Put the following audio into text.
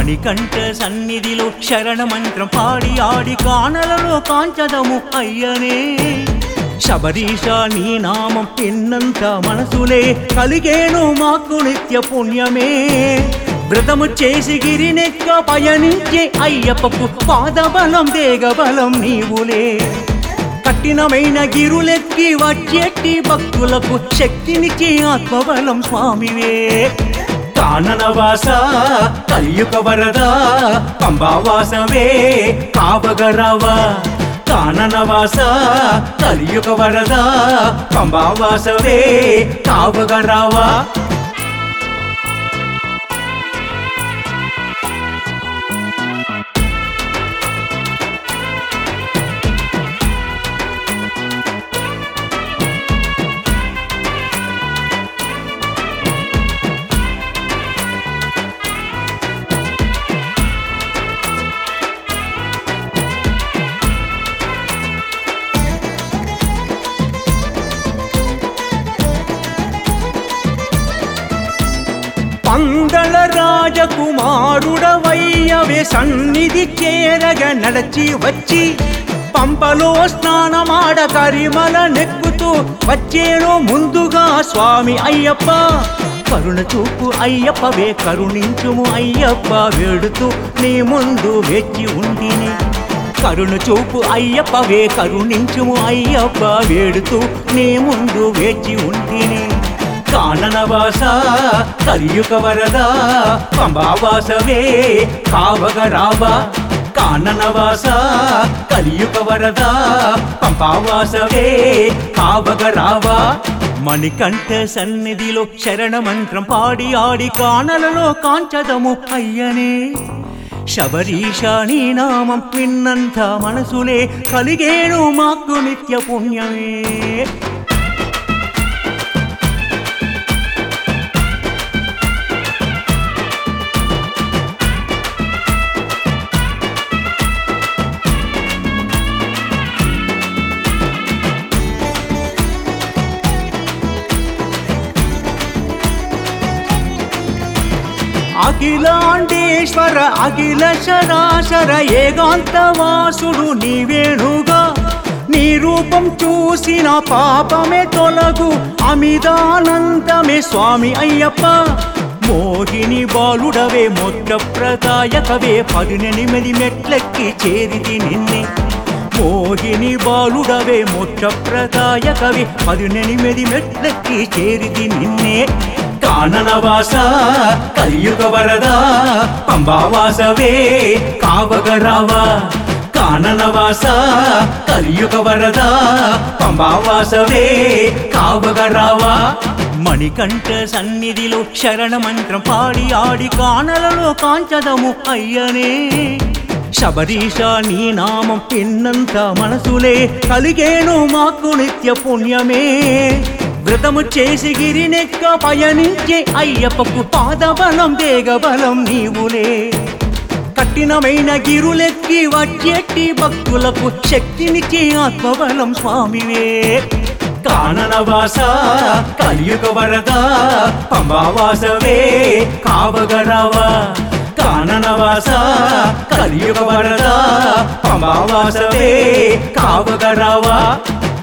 మణికంఠ సన్నిధిలో శరణ మంత్రం పాడి ఆడి కానలలో కాంచదము అయ్యనే శబరీష నీ నామం పిన్నంత మనసులే కలిగేను మాకు నిత్య పుణ్యమే వ్రతము చేసి గిరినెక్క పయనించే అయ్యప్పకు పాదబలం దేగబలం నీవులే కఠినమైన గిరులెక్కి వచ్చేటి భక్తులకు శక్తినిచ్చే ఆత్మబలం స్వామివే కాననవాస కలియుగ వరద పంబావాసవే కావగరావా కాననవాస కలియుగ వరద పంబావాసవే కావగరావా పందల రాజకుమారుడవయ్యవే సన్నిధి చేరగ నడచి వచ్చి పంపలో స్నానమాడ కరిమల నెక్కుతూ వచ్చేను ముందుగా స్వామి అయ్యప్ప కరుణ చూపు అయ్యప్పవే కరుణించుము అయ్యప్ప వేడుతూ నీ ముందు వేచి ఉండిని కరుణ చూపు అయ్యప్పవే కరుణించుము అయ్యప్ప వేడుతూ నీ ముందు వేచి ఉండిని కాననవాస కలియుగ వరద పంబావాసవే కావగరావా కాననవాస కలియుగ వరద పంబావాసవే కావగరావా మణికంఠ సన్నిధిలో శరణ మంత్రం పాడి ఆడి కానలలో కాంచదము అయ్యనే శబరీష నీ నామం విన్నంత మనసులే కలిగేను మాకు నిత్య పుణ్యమే అఖిలాండేశ్వర అఖిల శరాశర ఏకాంతవాసుడు నీవేణుగా నీ రూపం చూసిన పాపమే తొలగు అమిదానందమే స్వామి అయ్యప్ప మోహిని బాలుడవే మొట్ట ప్రదాయకవే పదినెనిమిది మెట్లెక్కి చేరిది నిన్నే మోహిని బాలుడవే మోక్ష ప్రదాయకవే పదినెనిమిది మెట్లెక్కి చేరిది నిన్నే కాననవాస కలియుగ వరద పంబావాసవే కావగరావా కాననవాస కలియుగ వరద పంబావాసవే కావగరావా మణికంఠ సన్నిధిలో శరణ మంత్రం పాడి ఆడి కానలలో కాంచదము అయ్యనే శబరీష నీ నామం పిన్నంత మనసులే కలిగేను మాకు నిత్య పుణ్యమే వ్రతము చేసి గిరినెక్క పయనించే అయ్యప్పకు పాదబలం దేగబలం నీవులే కఠినమైన గిరులెక్కి వచ్చేటి భక్తులకు శక్తినిచ్చే ఆత్మబలం స్వామివే కాననవాస కలియుగ వరద పంబావాసవే కావగరావా కాననవాస కలియుగ వరద పంబావాసవే కావగరావా